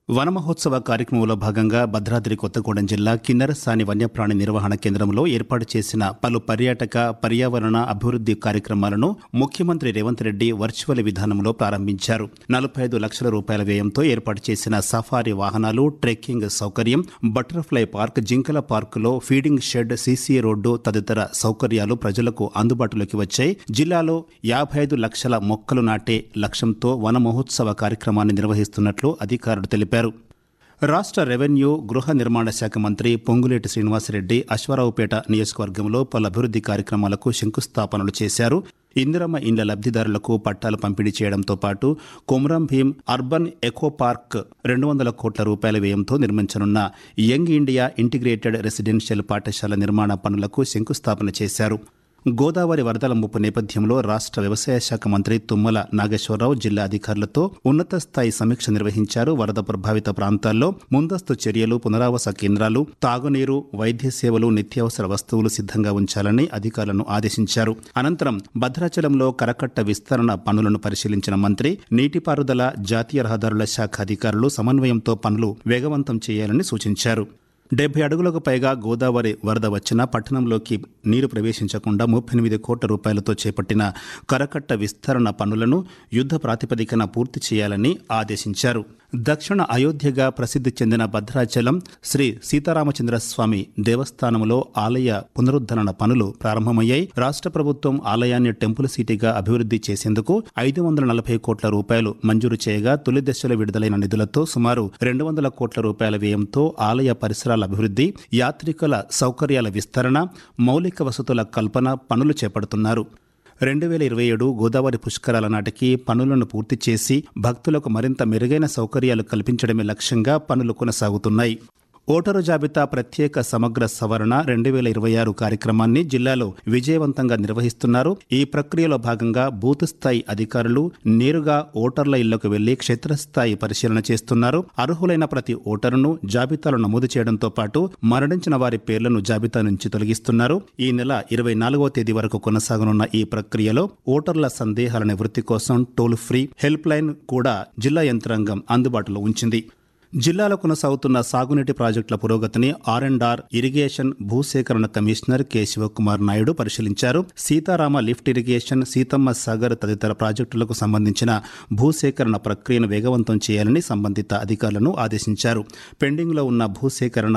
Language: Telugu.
వన మహోత్సవ కార్యక్రమంలో భాగంగా భద్రాద్రి కొత్తగూడెం జిల్లా కిన్నెరసాని వన్యప్రాణి నిర్వహణ కేంద్రంలో ఏర్పాటు చేసిన పలు పర్యాటక పర్యావరణ అభివృద్ధి కార్యక్రమాలను ముఖ్యమంత్రి రేవంత్ రెడ్డి వర్చువల్ విధానంలో ప్రారంభించారు నలభై ఐదు లక్షల రూపాయల వ్యయంతో ఏర్పాటు చేసిన సఫారీ వాహనాలు ట్రెక్కింగ్ సౌకర్యం బటర్ఫ్లై పార్క్ జింకల పార్కులో ఫీడింగ్ షెడ్ సీసీ రోడ్డు తదితర సౌకర్యాలు ప్రజలకు అందుబాటులోకి వచ్చాయి జిల్లాలో యాభై ఐదు లక్షల మొక్కలు నాటే లక్ష్యంతో వన మహోత్సవ కార్యక్రమాన్ని నిర్వహిస్తున్నట్లు అధికారులు తెలిపారు రాష్ట్ర రెవెన్యూ గృహ నిర్మాణ శాఖ మంత్రి పొంగులేటి శ్రీనివాసరెడ్డి అశ్వారావుపేట నియోజకవర్గంలో పలు అభివృద్ధి కార్యక్రమాలకు శంకుస్థాపనలు చేశారు ఇందిరమ్మ ఇండ్ల లబ్ధిదారులకు పట్టాలు పంపిణీ చేయడంతో పాటు Komaram Bheem urban eco park రెండు వందల కోట్ల రూపాయల వ్యయంతో నిర్మించనున్న యంగ్ ఇండియా ఇంటిగ్రేటెడ్ రెసిడెన్షియల్ పాఠశాల నిర్మాణ పనులకు శంకుస్థాపన చేశారు గోదావరి వరదల ముప్పు నేపథ్యంలో రాష్ట్ర వ్యవసాయ శాఖ మంత్రి తుమ్మల నాగేశ్వరరావు జిల్లా అధికారులతో ఉన్నత స్థాయి సమీక్ష నిర్వహించారు వరద ప్రభావిత ప్రాంతాల్లో ముందస్తు చర్యలు పునరావాస కేంద్రాలు తాగునీరు వైద్య సేవలు నిత్యావసర వస్తువులు సిద్ధంగా ఉంచాలని అధికారులను ఆదేశించారు అనంతరం భద్రాచలంలో కరకట్ట విస్తరణ పనులను పరిశీలించిన మంత్రి నీటిపారుదల జాతీయ రహదారుల శాఖ అధికారులు సమన్వయంతో పనులు వేగవంతం చేయాలని సూచించారు డెబ్బై అడుగులకు పైగా గోదావరి వరద వచ్చినా పట్టణంలోకి నీరు ప్రవేశించకుండా ముప్పై ఎనిమిది కోట్ల రూపాయలతో చేపట్టిన కరకట్ట విస్తరణ పనులను యుద్ధ ప్రాతిపదికన పూర్తి చేయాలని ఆదేశించారు దక్షిణ అయోధ్యగా ప్రసిద్ధి చెందిన భద్రాచలం శ్రీ సీతారామచంద్రస్వామి దేవస్థానంలో ఆలయ పునరుద్ధరణ పనులు ప్రారంభమయ్యాయి రాష్ట్ర ప్రభుత్వం ఆలయాన్ని టెంపుల్ సిటీగా అభివృద్ధి చేసేందుకు ఐదు వందల నలభై కోట్ల రూపాయలు మంజూరు చేయగా తొలి దశలో విడుదలైన నిధులతో సుమారు రెండు వందల కోట్ల రూపాయల వ్యయంతో ఆలయ పరిసరాల అభివృద్ధి యాత్రికుల సౌకర్యాల విస్తరణ మౌలిక వసతుల కల్పన పనులు చేపడుతున్నారు రెండు వేల ఇరవై ఏడు గోదావరి పుష్కరాల నాటికి పనులను పూర్తి చేసి భక్తులకు మరింత మెరుగైన సౌకర్యాలు కల్పించడమే లక్ష్యంగా పనులు కొనసాగుతున్నాయి ఓటరు జాబితా ప్రత్యేక సమగ్ర సవరణ రెండు వేల ఇరవై ఆరు కార్యక్రమాన్ని జిల్లాలో విజయవంతంగా నిర్వహిస్తున్నారు ఈ ప్రక్రియలో భాగంగా బూత్ స్థాయి అధికారులు నేరుగా ఓటర్ల ఇళ్లకు వెళ్లి క్షేత్రస్థాయి పరిశీలన చేస్తున్నారు అర్హులైన ప్రతి ఓటరును జాబితాలో నమోదు చేయడంతో పాటు మరణించిన వారి పేర్లను జాబితా నుంచి తొలగిస్తున్నారు ఈ నెల ఇరవై నాలుగవ తేదీ వరకు కొనసాగనున్న ఈ ప్రక్రియలో ఓటర్ల సందేహాల నివృత్తి కోసం టోల్ ఫ్రీ హెల్ప్ లైన్ కూడా జిల్లా యంత్రాంగం అందుబాటులో ఉంచింది జిల్లాలో కొనసాగుతున్న సాగునీటి ప్రాజెక్టుల పురోగతిని ఆర్ అండ్ ఆర్ ఇరిగేషన్ భూసేకరణ కమిషనర్ కె శివకుమార్ నాయుడు పరిశీలించారు సీతారామ లిఫ్ట్ ఇరిగేషన్ సీతమ్మ సాగర్ తదితర ప్రాజెక్టులకు సంబంధించిన భూసేకరణ ప్రక్రియను వేగవంతం చేయాలని సంబంధిత అధికారులను ఆదేశించారు పెండింగ్లో ఉన్న భూసేకరణ